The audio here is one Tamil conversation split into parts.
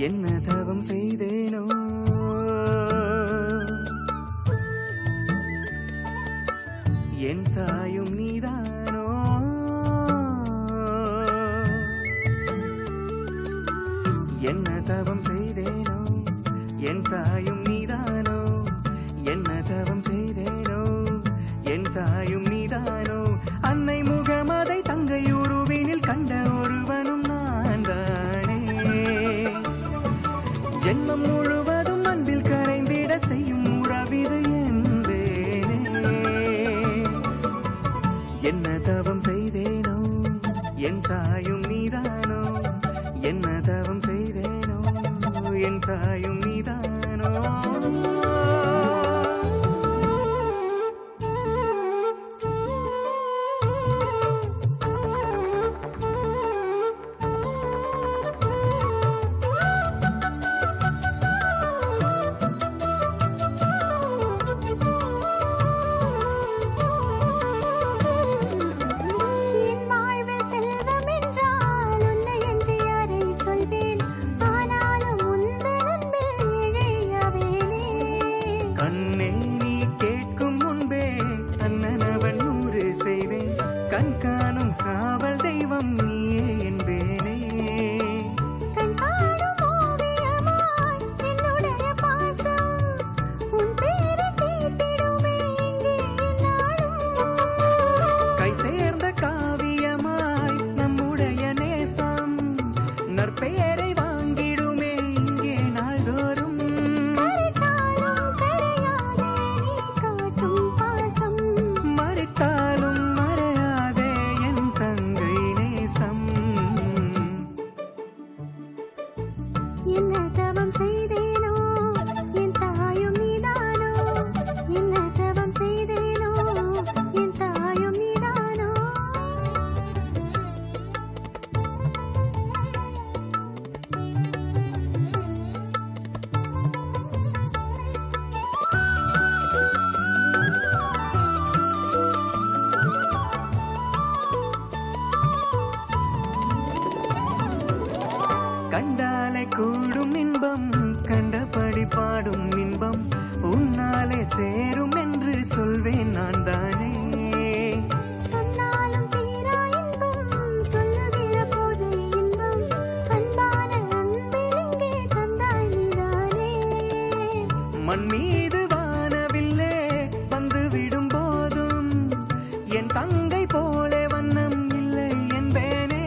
என்ன தவம் செய்தேனோ என் தாயும் நீதானோ என்ன தவம் செய்தேனோ என் தாயும் நீதானோ என்ன தவம் செய்தேனோ என் தாயும் நீதானோ அன்னை முகமதை தங்கையுருவினில் கண்ட ஒருவனும் நான் தானே ஜென்மம் முழுவதும் அன்பில் கரைந்திட செய்யும் உறவிது என்பேனே என்ன தவம் செய்தேனோ என் தாயும் நீதானோ என்ன தவம் செய்தேனோ என் தாயும் நீதானோ என் வாழ்வில் செல்வம் என்றால் உன்னை என்று யாரை சொல்வேன் ஆனாலும் உந்தன் அன்பில் இழையவேனே கண்ணே நீ கேட்கும் முன்பே அண்ணன் அவன் நூறு செய்வேன் கண் காணும் காவல் தெய்வம் நீயே என்பேனே கண் காணும் ஓவியமாய் என்னுடைய பாசம் உன் பேரை கேட்டிடுமே இங்கே என்னாலும் கை சேர்ந்த காவியமாய் நம்முடைய நேசம் நற்பெயரை வாங்கிடுமே இங்கே நாள்தோறும் கரைத்தாலும் கரையாதே நீ காட்டும் பாசம் மறைத்தாலும் மறையாதே என் தங்கை நேசம் என்ன தவம் செய்தேனோ என் தாயும் நீதானோ என்ன தவம் செய்தேனோ என் தாயும் நீதானோ கண்டாலே கூடும் இன்பம் கண்டபடி பாடும் இன்பம் உன்னாலே சேரும் என்று சொல்வேன் நான் தானே சொன்னாலும் தீரா இன்பம் சொல்லுகிற போது இன்பம் அன்பான அன்பில் இங்கே தந்தாய் நீதானே மண் மீது வானவில்லே வந்து விடும் போதும் என் தங்கை போலே வண்ணம் இல்லை என்பேனே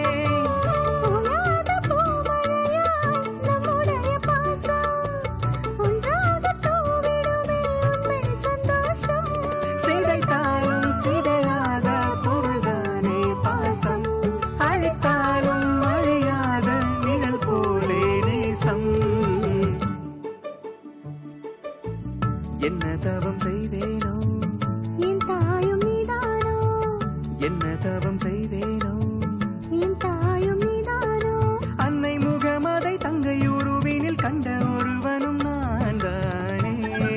ஓயாத பூமழையாய் நம்முடைய பாசம் ஒன்றாக தூவிடுமே உண்மை சந்தோஷம் சிதைத்தாலும் சிதையாத பொருள்தானே பாசம் அழைத்தாலும் அழியாத நிழல் போலே நேசம் என்ன தவம் செய்தேனோ என் தாயும் நீதானோ என்ன தவம் செய்தேனோ என் தாயும் நீதானோ அன்னை முகமதை தங்கையுருவினில் கண்ட ஒருவனும் நான் தானே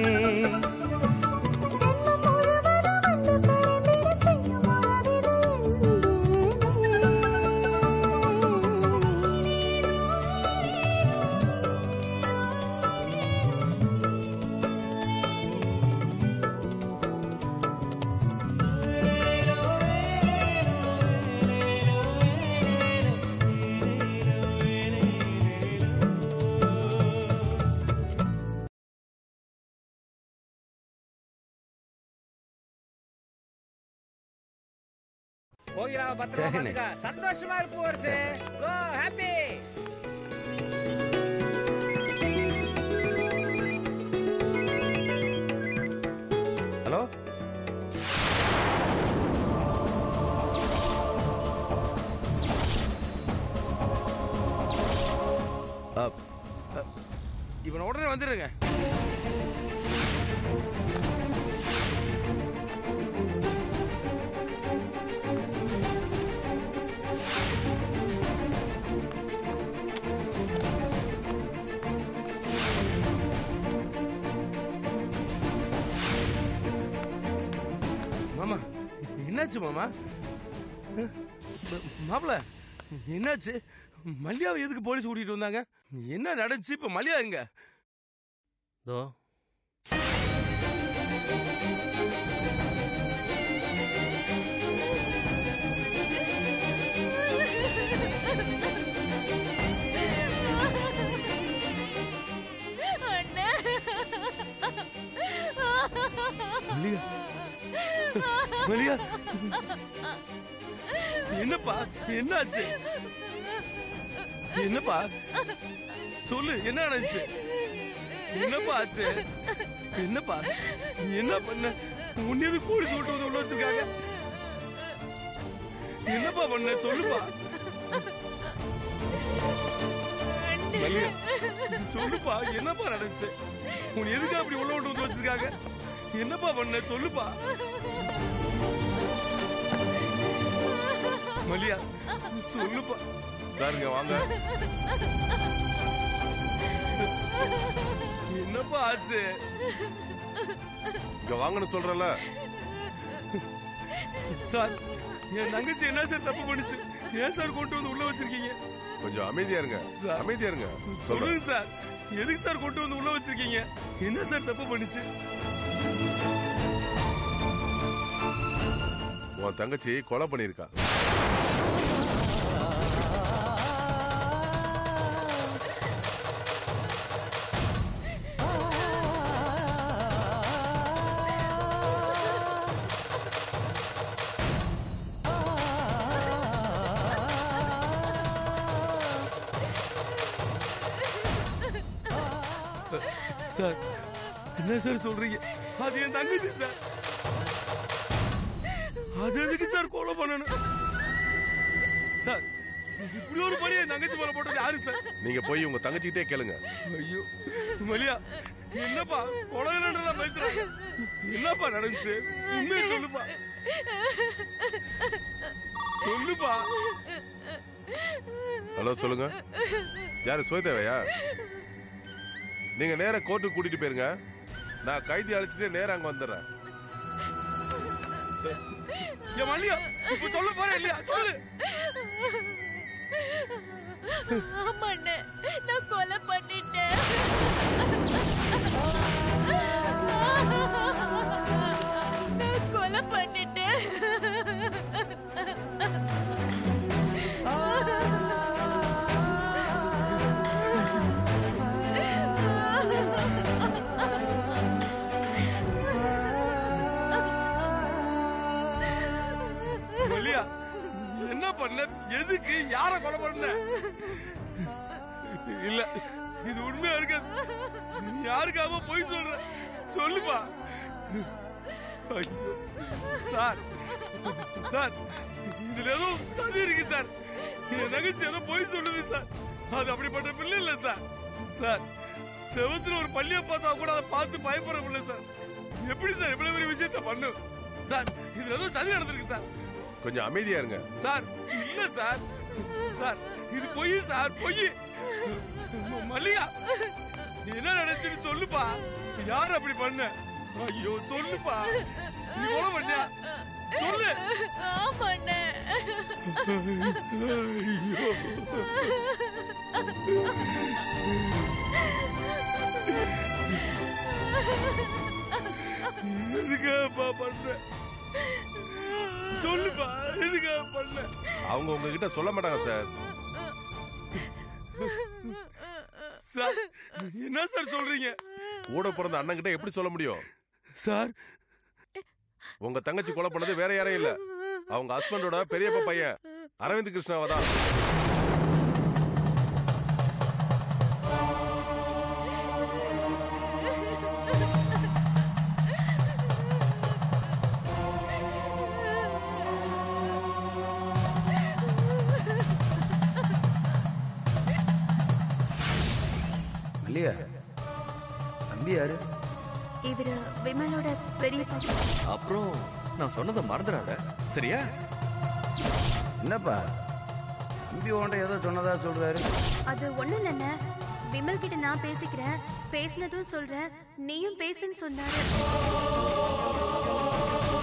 ஜென்மம் முழுவதும் அன்பு கரைந்திட செய்யும் உறவிது போகிறாவ பத்திரமா சரிண்ணே. பாத்துக்க. சந்தோஷமா இருப்பு வருஷே கோ ஹாப்பி ஹலோ அப், அ, இவனை உடனே வந்துடுங்க மாமா என்னாச்சு மாமா மாப்பிள என்னாச்சு மல்லியாவை எதுக்கு போலீஸ் கூட்டிட்டு வந்தாங்க என்ன நடந்துச்சு இப்ப மல்லியா எங்க இதோ அண்ணே மல்லிகா மல்லிகா என்னப்பா என்னாச்சு என்னப்பா சொல்லு என்ன நடந்துச்சு என்னப்பா ஆச்சு என்னப்பா நீ என்ன பண்ண உன்னையது போலீஸ் ஓட்டு வந்து உள்ள வச்சிருக்காங்க என்னப்பா பண்ண சொல்லுப்பா மல்லிகா சொல்லுப்பா என்னப்பா நடந்துச்சு உன் எதுக்கு அப்படி உள்ள விட்டு வந்து வச்சிருக்காங்க என்னப்பா பண்ண சொல்லுப்பா மல்லியா சொல்லுப்பா சாருங்க வாங்க என்னப்பா ஆச்சு இங்க வாங்கன்னு சொல்றல சார் என் தங்கச்சி என்ன சார் தப்பு பண்ணுச்சு ஏன் சார் கொண்டு வந்து உள்ள வச்சிருக்கீங்க கொஞ்சம் அமைதியா இருங்க சார். அமைதியா இருங்க சொல்றேன் சொல்லுங்க சார் எதுக்கு சார் கொண்டு வந்து உள்ள வச்சிருக்கீங்க என்ன சார் தப்பு பண்ணுச்சு உன் தங்கச்சி கொலை பண்ணிருக்கா சார் என்ன சார் சொல்றீங்க அது என் தங்கச்சி சார் அது எதுக்கு சார் கொலை பண்ணணும் சார் இப்படி ஒரு பணி என் தங்கச்சி மேல போட்டது யாரு சார் நீங்க போய் உங்க தங்கச்சிக்கிட்டே கேளுங்க ஐயோ மலியா என்னப்பா கொலைகளா பேசுறாங்க என்னப்பா நடந்துச்சு உண்மையை சொல்லுப்பா சொல்லுப்பா ஹலோ சொல்லுங்க யாரு சுயதேவையா நீங்க நேரா கோர்ட்டுக்கு கூட்டிட்டு போயிருங்க நான் கைதி அழைச்சிட்டு நேரா அங்க வந்துடுறேன் என் மல்லியா இப்ப சொல்ல போற இல்லையா சொல்லு ஆமா அண்ணே நான் கொலை பண்ணிட்டேன் நான் கொலை பண்ணிட்டேன் மல்லியா என்ன பண்ண எதுக்கு யார கொலை பண்ண இல்ல இது உண்மையா இருக்காது நீ யாருக்காக போய் சொல்ற சொல்லுப்பா ஐயோ சார் சார் இதுல ஏதோ சதி இருக்கு சார் என் தங்கச்சி ஏதோ போய் சொல்லுது சார் அது அப்படிப்பட்ட பிள்ளை இல்ல சார் சார் செவத்துல ஒரு பள்ளிய பார்த்தா கூட அதை பார்த்து பயப்படுற பிள்ளை சார் எப்படி சார் இவ்வளவு பெரிய விஷயத்த பண்ணு சார் இதுல ஏதோ சதி நடந்திருக்கு சார் கொஞ்சம் அமைதியா இருங்க சார் இல்ல சார் சார் இது பொய் சார் பொய் ம- மல்லிகா நீ என்ன நினைச்சுன்னு சொல்லுப்பா யார் அப்படி பண்ண ஐயோ சொல்லுப்பா நீ கொலை பண்ணியா சொல்லு ஆமா அண்ணே ஐயோ எதுக்காகப்பா பண்ண சொல்லுப்பா எதுக்காக பண்ண அவங்க உங்ககிட்ட சொல்ல மாட்டாங்க சார் சார் என்ன சார் சொல்றீங்க கூட பிறந்த அண்ணன் கிட்ட எப்படி சொல்ல முடியும் சார் உங்க தங்கச்சி கொலை பண்ணது வேற யாரும் இல்ல அவங்க ஹஸ்பண்டோட பெரியப்பா பையன் அரவிந்த் கிருஷ்ணாவை தான் மல்லிகா தம்பி யாரு இவரு விமலோட பெரிய பாப்பா அப்புறம் நான் சொன்னதை மறந்துடாத சரியா என்னப்பா தம்பி உன்ட்ட ஏதோ சொன்னதா சொல்றாரு அது ஒண்ணும் இல்லைண்ணே விமல் கிட்ட நான் பேசிக்கிறேன் பேசினதும் சொல்றேன் நீயும் பேசுன்னு சொன்னாரு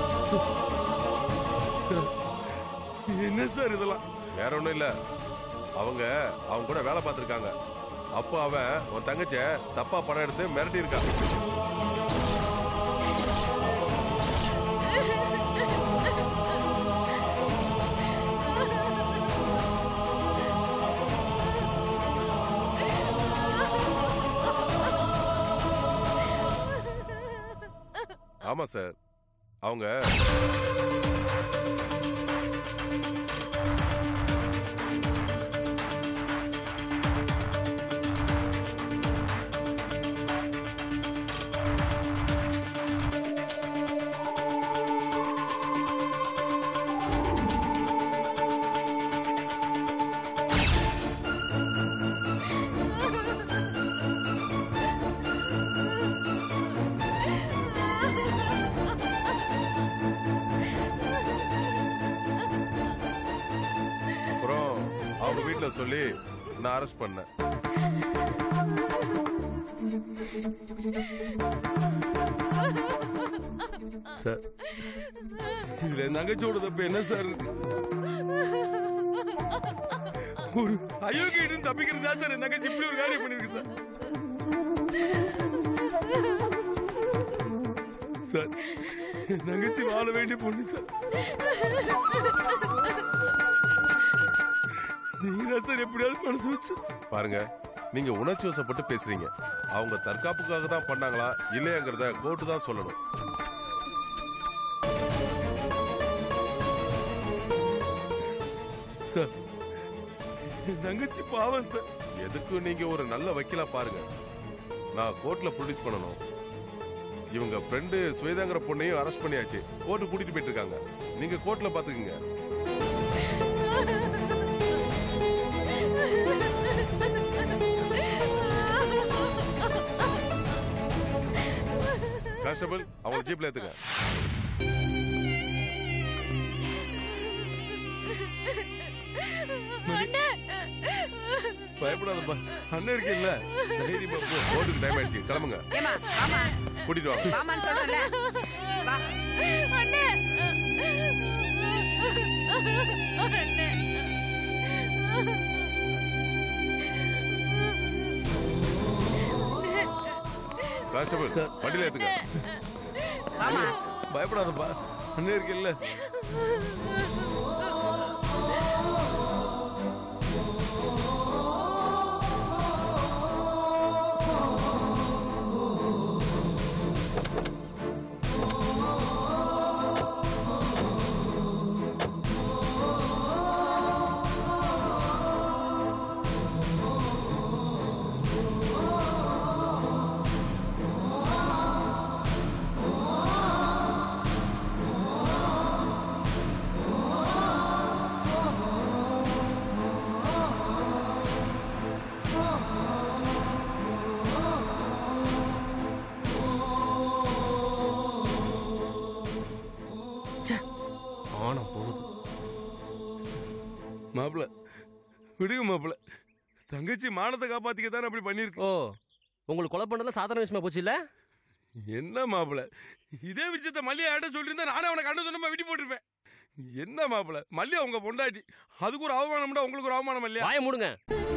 என்ன சார் இதெல்லாம் வேற ஒண்ணும் இல்ல அவங்க அவங்க கூட வேலை பார்த்திருக்காங்க அப்போ அவன் உன் தங்கச்சிய தப்பா படம் எடுத்து மிரட்டி இருக்கான் ஆமா சார் அவங்க அப்புறம் அவங்க வீட்டுல சொல்லி நான் அரெஸ்ட் பண்ணேன் சார் இதுல என் தங்கச்சியோட தப்பு என்ன சார் இருக்கு ஒரு அயோக்கியிட்டு தப்பிக்கிறது தான் சார் என் தங்கச்சி இப்படி ஒரு காரியம் பண்ணிருக்கு சார் சார் என் தங்கச்சி வாழ வேண்டிய பொண்ணு சார் நீங்க தான் சார் எப்படியாவது மனசு வச்சு பாருங்க நீங்க உணர்ச்சி வசப்பட்டு பேசுறீங்க அவங்க தற்காப்புக்காக தான் பண்ணாங்களா இல்லையாங்கிறத கோர்ட்டு தான் சொல்லணும் சார் என் தங்கச்சி பாவம் சார் எதுக்கும் நீங்க ஒரு நல்ல வக்கீலா பாருங்க நான் கோர்ட்ல ப்ரொடியூஸ் பண்ணணும் இவங்க ஃப்ரெண்டு சுவேதாங்கிற பொண்ணையும் அரெஸ்ட் பண்ணியாச்சு கோர்ட்டு கூட்டிட்டு போயிட்டு இருக்காங்க நீங்க கோர்ட்ல பாத்துக்கங்க கான்ஸ்டபிள் அவங்க ஜீப்ல ஏத்துங்க பயப்படாதப்பா அண்ணன் இருக்கீல்ல தைரியமா போ. கோர்ட்டுக்கு டைம் ஆயிடுச்சு கிளம்புங்க ஏமா ஆமா கூட்டிட்டு வாங்க ஆமான்னு சொல்றல வா கான்ஸ்டபிள் வண்டியில ஏத்துங்க ஆமா பயப்படாதப்பா அண்ணன் இருக்கீல்ல ஆனம் போகுது மாப்பிள விடுங்க மாப்பிள தங்கச்சி மானத்தை காப்பாத்திக்க தானே அப்படி பண்ணிருக்கு ஓ உங்களுக்கு கொலை பண்ணதுல சாதாரண விஷயமா போச்சு இல்ல என்ன மாப்பிள இதே விஷயத்த மல்லியா யார்ட்ட சொல்லியிருந்தா நானே அவனை கண்டு சொன்னமா விட்டு போட்டிருப்பேன் என்ன மாப்பிள மல்லியா உங்க பொண்டாட்டி அதுக்கு ஒரு அவமானம்டா உங்களுக்கு ஒரு அவமானம் இல்லையா வாய மூடுங்க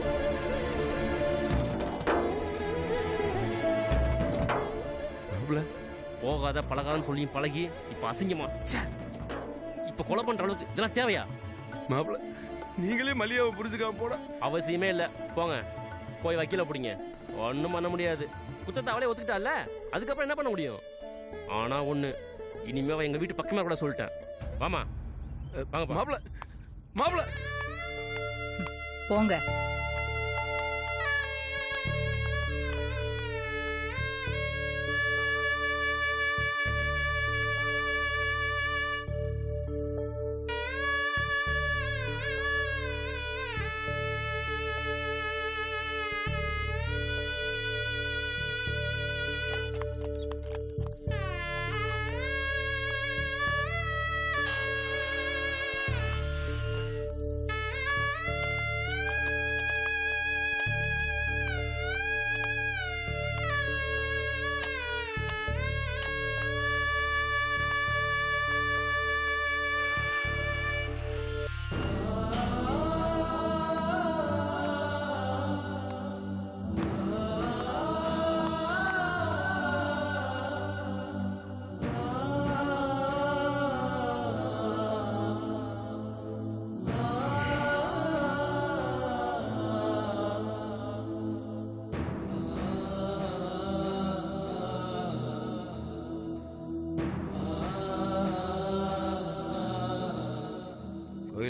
மாப்பிள போகாத பழகாதன்னு சொல்லி பழகி இப்ப அசிங்கமா ச்சே. இப்ப கொலை பண்ற அளவுக்கு இதெல்லாம் தேவையா மாப்பிள நீங்களே மல்லியாவை புரிஞ்சுக்காம போடா அவசியமே இல்ல போங்க போய் வக்கீல பிடிங்க ஒண்ணும் பண்ண முடியாது குத்தத்தை அவளே ஒத்துக்கிட்டால அதுக்கப்புறம் என்ன பண்ண முடியும் ஆனா ஒண்ணு இனிமே அவ எங்க வீட்டு பக்கமே கூட சொல்லிட்டேன் வாமா வாங்க மாப்பிள மாப்பிள போங்க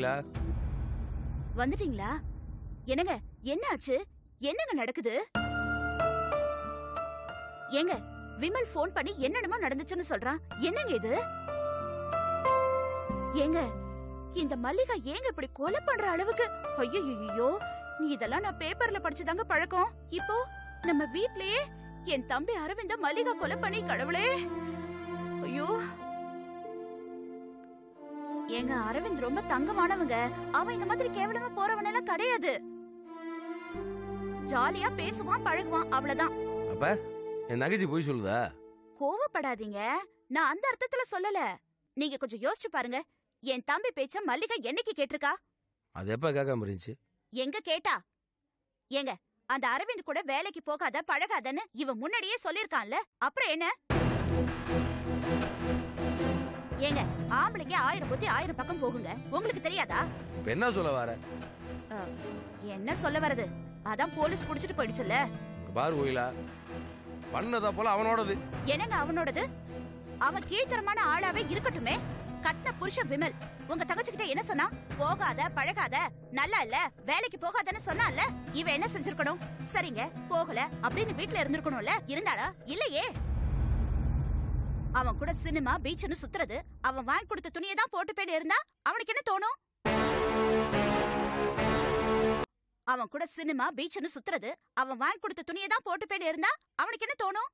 கோயிலா வந்துட்டீங்களா என்னங்க என்ன ஆச்சு என்னங்க நடக்குது ஏங்க விமல் ஃபோன் பண்ணி என்னென்னமோ நடந்துச்சுன்னு சொல்றான் என்னங்க இது ஏங்க இந்த மல்லிகா ஏங்க இப்படி கொலை பண்ற அளவுக்கு ஐயோ நீ இதெல்லாம் நான் பேப்பர்ல படிச்சுதாங்க பழக்கம் இப்போ நம்ம வீட்லயே என் தம்பி அரவிந்த மல்லிகா கொலை பண்ணி கடவுளே ஐயோ ஏங்க அரவிந்த் ரொம்ப தங்கமானவங்க அவன் இந்த மாதிரி கேவலமா போறவன் எல்லாம் கிடையாது ஜாலியா பேசுவான் பழகுவான் அவ்வளவுதான் அப்ப என் தங்கச்சி போய் சொல்லுதா கோவப்படாதீங்க நான் அந்த அர்த்தத்துல சொல்லல நீங்க கொஞ்சம் யோசிச்சு பாருங்க என் தம்பி பேச்ச மல்லிகா என்னைக்கு கேட்டிருக்கா அது எப்ப கேட்காம இருந்துச்சு எங்க கேட்டா ஏங்க அந்த அரவிந்த் கூட வேலைக்கு போகாத பழகாதன்னு இவன் முன்னாடியே சொல்லிருக்கான்ல அப்புறம் என்ன ஏங்க ஆம்பளைங்க ஆயிரம் புத்தி ஆயிரம் பக்கம் போகுங்க உங்களுக்கு தெரியாதா இப்ப என்ன சொல்ல வர அஹ், என்ன சொல்ல வரது அதான் போலீஸ் புடிச்சிட்டு போயிடுச்சுல்ல இங்க பாரு கோயிலா பண்ணதா போல அவனோடது என்னங்க அவனோடது அவன் கீழ்த்தரமான ஆளாவே இருக்கட்டுமே கட்டின புருஷ விமல் உங்க தங்கச்சிக்கிட்ட என்ன சொன்னா போகாத பழகாத நல்லா இல்ல வேலைக்கு போகாதன்னு சொன்னான்ல இவன் என்ன செஞ்சிருக்கணும் சரிங்க போகல அப்படின்னு வீட்ல இருந்திருக்கணும்ல இருந்தாளா இல்லையே அவன் கூட சினிமா பீச்னு சுத்துறது அவன் வாங்கி கொடுத்த துணியை தான் போட்டு போயிட்டு இருந்தா அவனுக்கு என்ன தோணும் அவன் கூட சினிமா பீச்னு சுத்துறது அவன் வாங்கி கொடுத்த துணியை தான் போட்டு போயிட்டு இருந்தா அவனுக்கு என்ன தோணும்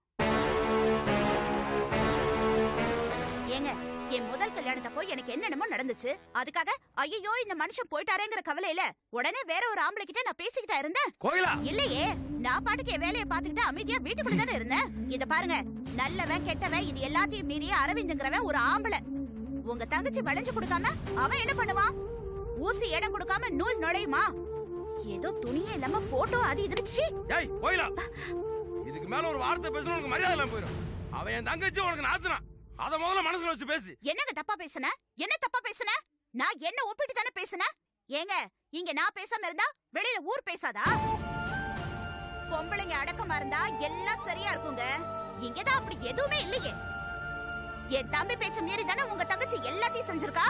ஏங்க என் முதல் கல்யாணத்தப்போ எனக்கு என்னென்னமோ நடந்துச்சு அதுக்காக ஐயோ இந்த மனுஷன் போயிட்டாரேங்கிற கவலையில உடனே வேற ஒரு ஆம்பளை கிட்ட நான் பேசிக்கிட்டா இருந்தேன் கோயிலா இல்லையே நான் பாட்டுக்கு என் வேலையை பாத்துக்கிட்டு அமைதியா வீட்டுக்குள்ள தானே இருந்தேன் இத பாருங்க நல்லவன் கெட்டவன் இது எல்லாத்தையும் மீறி அரவிந்துங்கிறவன் ஒரு ஆம்பளை உங்க தங்கச்சி வளைஞ்சு கொடுக்காம அவன் என்ன பண்ணுவான் ஊசி இடம் கொடுக்காம நூல் நுழையுமா ஏதோ துணியே இல்லாம போட்டோ அது இதுன்னு சீ. ஏய் கோயிலா இதுக்கு மேல ஒரு வார்த்தை பேசணும் உனக்கு மரியாதை இல்லாம போயிடும் அவன் என் தங்கச்சி உனக்கு நாத்துனான் அத முதல்ல மனசுல வச்சு பேசு என்னங்க தப்பா பேசுன என்ன தப்பா பேசுன நான் என்ன ஒப்பிட்டு தானே பேசுனேன் ஏங்க இங்க நான் பேசாம இருந்தா வெளியில ஊர் பேசாதா பொம்பளைங்க அடக்கமா இருந்தா எல்லாம் சரியா இருக்குங்க இங்கதான் அப்படி எதுவுமே இல்லையே என் தம்பி பேச்ச மீறி தானே உங்க தங்கச்சி எல்லாத்தையும் செஞ்சிருக்கா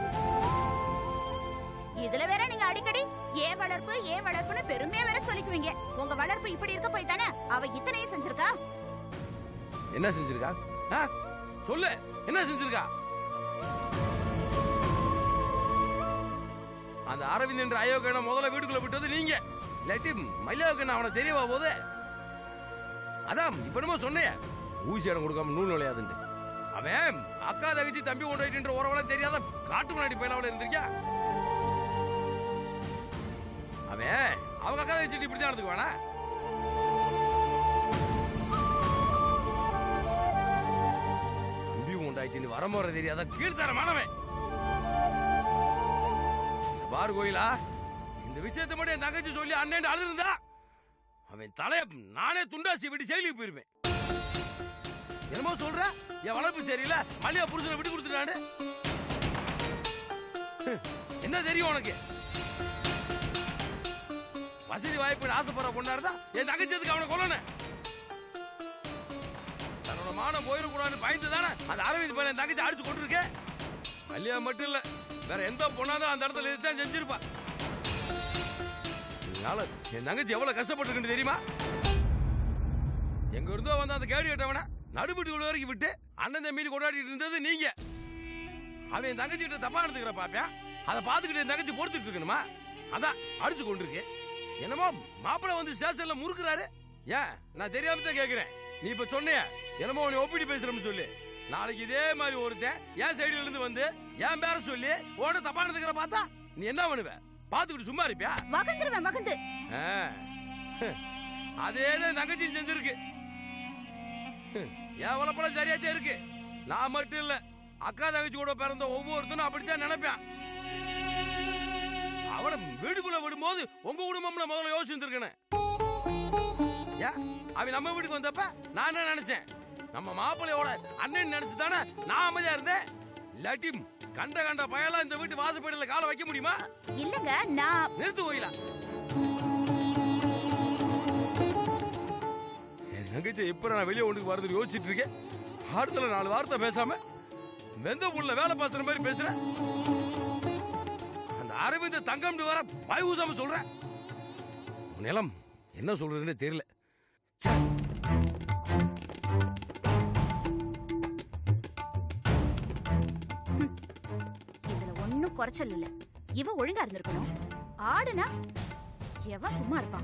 இதுல வேற நீங்க அடிக்கடி ஏன் வளர்ப்பு ஏன் வளர்ப்புன்னு பெருமையா வேற சொல்லிக்குவீங்க உங்க வளர்ப்பு இப்படி இருக்க போய் தானே அவ இத்தனையும் செஞ்சிருக்கா என்ன செஞ்சிருக்கா ஆ? சொல்லு என்ன செஞ்சிருக்கா அந்த அரவிந்த் என்ற அயோக்கியனை முதல்ல வீட்டுக்குள்ள விட்டது நீங்க இல்லாட்டி மல்லிகாவுக்கு அவனை தெரியவா போது அதான் இப்ப என்னமோ சொன்னேன் ஊசி இடம் கொடுக்காம நூல் நுழையாதுன்னு அவன் அக்கா தகச்சி தம்பி கொண்டாயிட்டு உறவெல்லாம் தெரியாத காட்டு முன்னாடி பயிலாவில் இருந்திருக்கியா அவன் அவங்க அக்கா தகச்சி இப்படி தான் நடந்துக்குவானா தம்பி உண்டாயிட்டு வரமுறை தெரியாத கீழ்த்தரமானவன் இந்த பாரு கோயிலா இந்த விஷயத்தை மட்டும் என் தங்கச்சி சொல்லி அண்ணன் அழுதுருந்தா அவன் தலைய நானே துண்டாசி விட்டு செயலுக்கு போயிருப்பேன் என்னமோ சொல்ற என் வளர்ப்பு சரியில்லை மல்லிகா புருஷனை விட்டு கொடுத்துட்டான்னு ஹம், என்ன தெரியும் உனக்கு வசதி வாய்ப்பு ஆசைப்படுற பொண்ணா இருந்தா என் தங்கச்சதுக்கு அவனை கொல்லணும் தன்னோட மானம் போயிடக்கூடாதுன்னு பயந்து தானே அந்த அரவிந்த் பையன் என் தங்கச்சி அடிச்சு கொண்டிருக்க மல்லிகா மட்டும் இல்ல வேற எந்த பொண்ணாதான் அந்த இடத்துல இதுதான் செஞ்சிருப்பா இதனால என் தங்கச்சி எவ்வளவு கஷ்டப்பட்டிருக்குன்னு தெரியுமா எங்க இருந்தோ வந்து அந்த கேடி கட்டவன நடுபட்டு உள்ள வரைக்கும் விட்டு அண்ணன் தம்பி கொண்டாடிட்டு இருந்தது நீங்க அவன் என் தங்கச்சி கிட்ட தப்பா நடந்துக்கிற பாப்பியா அதை பார்த்துக்கிட்டு என் தங்கச்சி பொறுத்துட்டு இருக்கணுமா அதான் அடிச்சு கொண்டிருக்கு என்னமோ மாப்பிள்ளை வந்து ஸ்டேஷன்ல முறுக்குறாரு ஏன் நான் தெரியாம தான் கேக்குறேன் நீ இப்ப சொன்னிய என்னமோ உன்னை ஒப்பிட்டு பேசுறேன்னு சொல்லி நாளைக்கு இதே மாதிரி ஒருத்தன் என் சைடுல இருந்து வந்து என் பேர சொல்லி உன்ன தப்பா நடந்துக்கிற பார்த்தா நீ என்ன பண்ணுவ பாத்துக்கிட்டு சும்மா இருப்பியா வகந்துருவேன் வகந்து ஆ. அதேதான் என் தங்கச்சியும் செஞ்சிருக்கு என் உழப்பெல்லாம் சரியாச்சே இருக்கு நான் மட்டும் இல்ல அக்கா தங்கச்சி கூட பிறந்த ஒவ்வொருத்தனும் அப்படித்தான் நினைப்பான் அவனை வீட்டுக்குள்ள விடும்போது உங்க குடும்பம்ல முதல்ல யோசிச்சிருக்கணும் ஏன் அவன் நம்ம வீட்டுக்கு வந்தப்ப நான் என்ன நினைச்சேன் நம்ம மாப்பிள்ளையோட அண்ணன் நினைச்சு தானே நான் அமைதியா இருந்தேன் இல்லாட்டி கண்ட கண்ட பயலாம் இந்த வீட்டு வாசப்படியில காலை வைக்க முடியுமா இல்லங்க நான் நிறுத்து கோயிலா என் தங்கச்சி எப்ப நான் வெளியே ஒன்றுக்கு வரது யோசிச்சுட்டு இருக்கேன் அடுத்த நாலு வார்த்தை பேசாம வெந்த புள்ள வேலை பார்த்துற மாதிரி பேசுற அந்த அரவிந்த் தங்கம்னு வர பயவுசாம சொல்ற உன் நிலம் என்ன சொல்றதுன்னு தெரியல ச்சே. இதுல ஒண்ணும் குறைச்சல் இல்ல இவ ஒழுங்கா இருந்திருக்கணும் ஆடுனா எவன் சும்மா இருப்பான்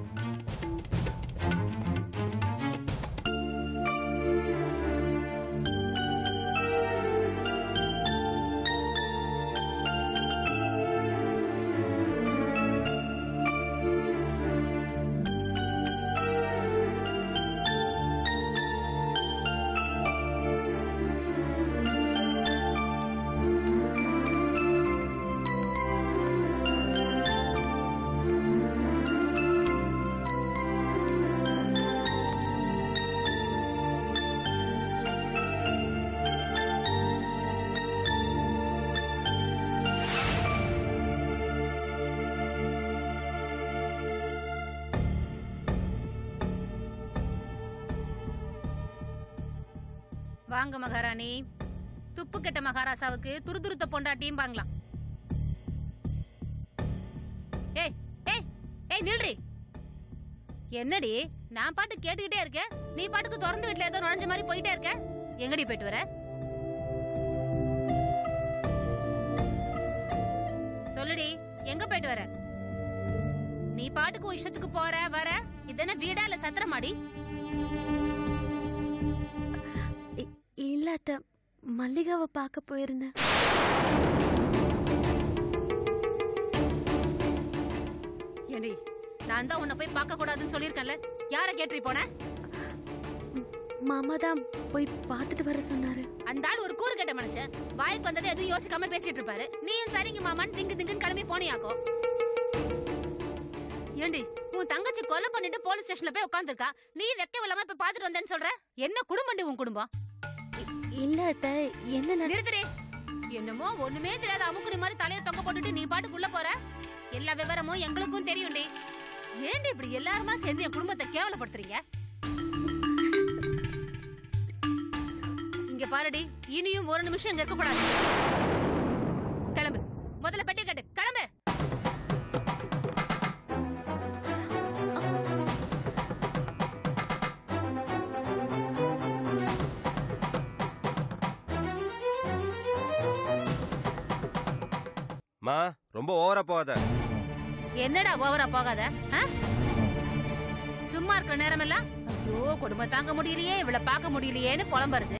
வாங்க மகாராணி துப்பு கெட்ட மகாராசாவுக்கு துருதுருத்த பொண்டாட்டியும் பாங்கலாம் ஏய் ஏய் ஏய் நில்றி என்னடி நான் பாட்டு கேட்டுக்கிட்டே இருக்கேன் நீ பாட்டுக்கு திறந்து வீட்டுல ஏதோ நுழைஞ்ச மாதிரி போயிட்டே இருக்க எங்கடி போயிட்டு வர சொல்லுடி எங்க போயிட்டு வர நீ பாட்டுக்கு உன் இஷ்டத்துக்கு போற வர இதென்ன வீடா இல்ல சத்திரமாடி இ- இல்ல அத்தை மல்லிகாவை பார்க்க போயிருந்தேன் ஏண்டி நான் தான் உன்னை போய் பார்க்க கூடாதுன்னு சொல்லியிருக்கேன்ல யார கேட்டு போன மாமா தான் போய் பார்த்துட்டு வர சொன்னாரு அந்த ஆள் ஒரு கூறு கெட்ட மனுஷன் வாய்க்கு வந்ததை எதுவும் யோசிக்காம பேசிட்டு இருப்பாரு நீயும் சரிங்க மாமான்னு திங்கு திங்குன்னு கிளம்பி போனியாக்கோ ஏண்டி உன் தங்கச்சி கொலை பண்ணிட்டு போலீஸ் ஸ்டேஷன்ல போய் உட்காந்துருக்கா நீ வெக்க இல்லாம இப்ப பாத்துட்டு வந்தேன்னு சொல்ற என்ன குடும்பம்டி உன் குடும்பம் இல்ல அத்தை என்ன நட நிறுத்துறே என்னமோ ஒண்ணுமே தெரியாத அமுக்குடி மாதிரி தலைய தொங்க போட்டுட்டு நீ பாட்டுக்குள்ள போற எல்லா விவரமும் எங்களுக்கும் தெரியும்டி ஏண்டி இப்படி எல்லாருமா சேர்ந்து என் குடும்பத்தை கேவலப்படுத்துறீங்க இங்க பாருடி இனியும் ஒரு நிமிஷம் இங்க இருக்க கூடாது கிளம்பு முதல்ல பெட்டி கட்டு கிளம்பு மா ரொம்ப ஓவரா போகாத என்னடா ஓவரா போகாத ஆ? சும்மா இருக்கிற நேரமெல்லாம் ஐயோ குடும்பம் தாங்க முடியலையே இவளை பார்க்க முடியலையேன்னு புலம்புறது